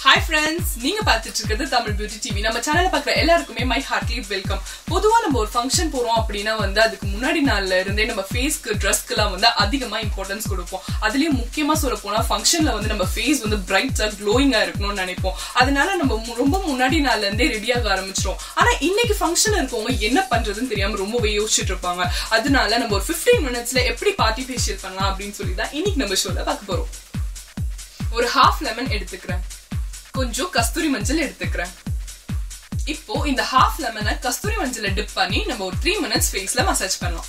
hi friends நீங்க பார்த்துட்டு இருக்கிறது தமிழ் பியூட்டி டிவி நம்ம சேனல்ல பார்க்குற எல்லாருக்குமே மை ஹார்ட்லி வெல்கம் பொதுவா நம்ம ஒரு ஃபங்க்ஷன் போறோம் அப்படின்னா வந்து அதுக்கு முன்னாடி நாள்ல இருந்தே நம்ம ஃபேஸ்க்கு ட்ரெஸ்க்குலாம் வந்து அதிகமா இம்பார்ட்டன்ஸ் கொடுப்போம் அதுலயும் முக்கியமா சொல்ல போனா ஃபங்க்ஷன்ல வந்து நம்ம ஃபேஸ் வந்து பிரைட்டா க்ளோயிங்கா இருக்கணும்னு நினைப்போம் அதனால நம்ம மு- ரொம்ப முன்னாடி நாள்ல இருந்தே ரெடியாக ஆரம்பிச்சிரும் ஆனா இன்னைக்கு ஃபங்க்ஷன் இருக்கவங்க என்ன பண்றதுன்னு தெரியாம ரொம்பவே யோசிச்சுட்டு இருப்பாங்க அதனால நம்ம ஒரு 15 மினிட்ஸ்ல எப்படி பார்ட்டி ஃபேஷியல் பண்ணலாம் அப்படின்னு சொல்லி தான் இன்னைக்கு நம்ம ஷோல பார்க்க போறோம் ஒரு ஹாஃப் லெமன் எடுத்துக்கிறேன் கொஞ்சம் கஸ்தூரி மஞ்சள் எடுத்துக்கிறேன் இப்போ இந்த ஹாஃப் லெமனை கஸ்தூரி மஞ்சளை டிப் பண்ணி நம்ம ஒரு த்ரீ மினிட்ஸ் ஃபேஸ்ல மசாஜ் பண்ணலாம்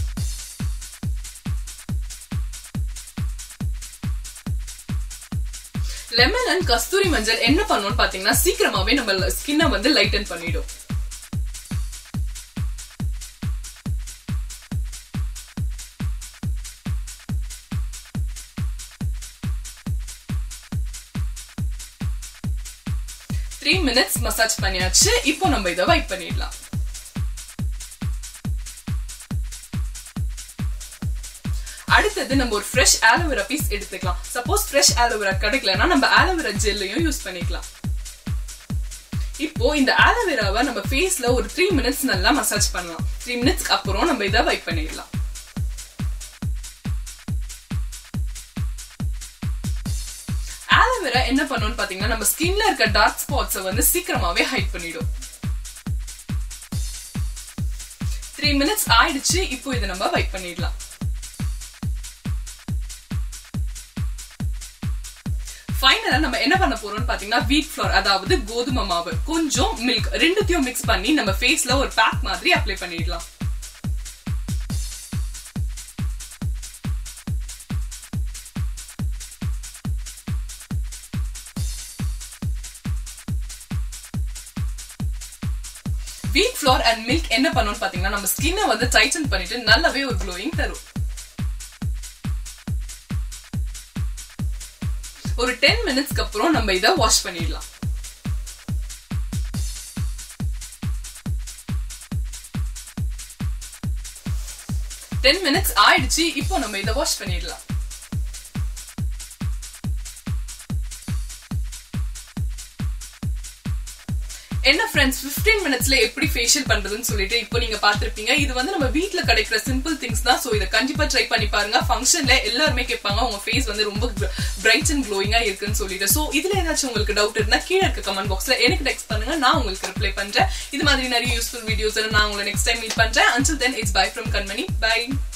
லெமன் அண்ட் கஸ்தூரி மஞ்சள் என்ன பண்ணும்னு பாத்தீங்கன்னா சீக்கிரமாவே நம்ம ஸ்கின்னை வந்து லைட்டன் பண்ணிடும் த்ரீ மினிட்ஸ் மசாஜ் பண்ணியாச்சு இப்போ நம்ம இதை வைப் பண்ணிடலாம் அடுத்தது நம்ம ஒரு ஃப்ரெஷ் ஆலோவேரா பீஸ் எடுத்துக்கலாம் சப்போஸ் ஃப்ரெஷ் ஆலோவேரா கிடைக்கலன்னா நம்ம ஆலோவேரா ஜெல்லையும் யூஸ் பண்ணிக்கலாம் இப்போ இந்த ஆலோவேராவை நம்ம ஃபேஸ்ல ஒரு த்ரீ மினிட்ஸ் நல்லா மசாஜ் பண்ணலாம் த்ரீ மினிட்ஸ்க்கு அப்புறம் நம்ம இதை வைப் பண்ணிடலாம் ஆலோவேரா என்ன பண்ணும்னு பாத்தீங்கன்னா நம்ம ஸ்கின்ல இருக்க டார்க் ஸ்பாட்ஸை வந்து சீக்கிரமாவே ஹைட் பண்ணிடும் த்ரீ மினிட்ஸ் ஆயிடுச்சு இப்போ இதை நம்ம வைப் பண்ணிடலாம் ஃபைனலா நம்ம என்ன பண்ண போறோம்னு பாத்தீங்கன்னா வீட் ஃப்ளோர் அதாவது கோதுமை மாவு கொஞ்சம் மில்க் ரெண்டுத்தையும் மிக்ஸ் பண்ணி நம்ம ஃபேஸ்ல ஒரு பேக் மாதிரி அப்ளை பண்ணிடலாம் வீட் ஃப்ளோர் அண்ட் மில்க் என்ன பண்ணும்னு பாத்தீங்கன்னா நம்ம ஸ்கின்னை வந்து டைட்டன் பண்ணிட்டு நல்லாவே ஒரு க்ளோயிங் தரும் ஒரு டென் மினிட்ஸ்க்கு அப்புறம் நம்ம இதை வாஷ் பண்ணிடலாம் டென் மினிட்ஸ் ஆயிடுச்சு இப்போ நம்ம இதை வாஷ் பண்ணிடலாம் என்ன ஃப்ரெண்ட்ஸ் 15 மினிட்ஸ்ல எப்படி ஃபேஷியல் பண்றதுன்னு சொல்லிட்டு இப்போ நீங்க பாத்திருப்பீங்க இது வந்து நம்ம வீட்ல கிடைக்கிற சிம்பிள் திங்ஸ் தான் சோ இதை கண்டிப்பா ட்ரை பண்ணி பாருங்க ஃபங்க்ஷன்ல எல்லாருமே கேட்பாங்க உங்க ஃபேஸ் வந்து ரொம்ப பிரைட் அண்ட் க்ளோயிங்கா இருக்குன்னு சொல்லிட்டு சோ இதுல ஏதாச்சும் உங்களுக்கு டவுட் இருந்தா கீழே இருக்க கமெண்ட் பாக்ஸ்ல எனக்கு டெக்ஸ்ட் பண்ணுங்க நான் உங்களுக்கு ரிப்ளை பண்றேன் இது மாதிரி நிறைய யூஸ்ஃபுல் வீடியோஸ் நான் உங்களை நெக்ஸ்ட் டைம் மீட் பண்றேன் until then it's bye from கண்மணி bye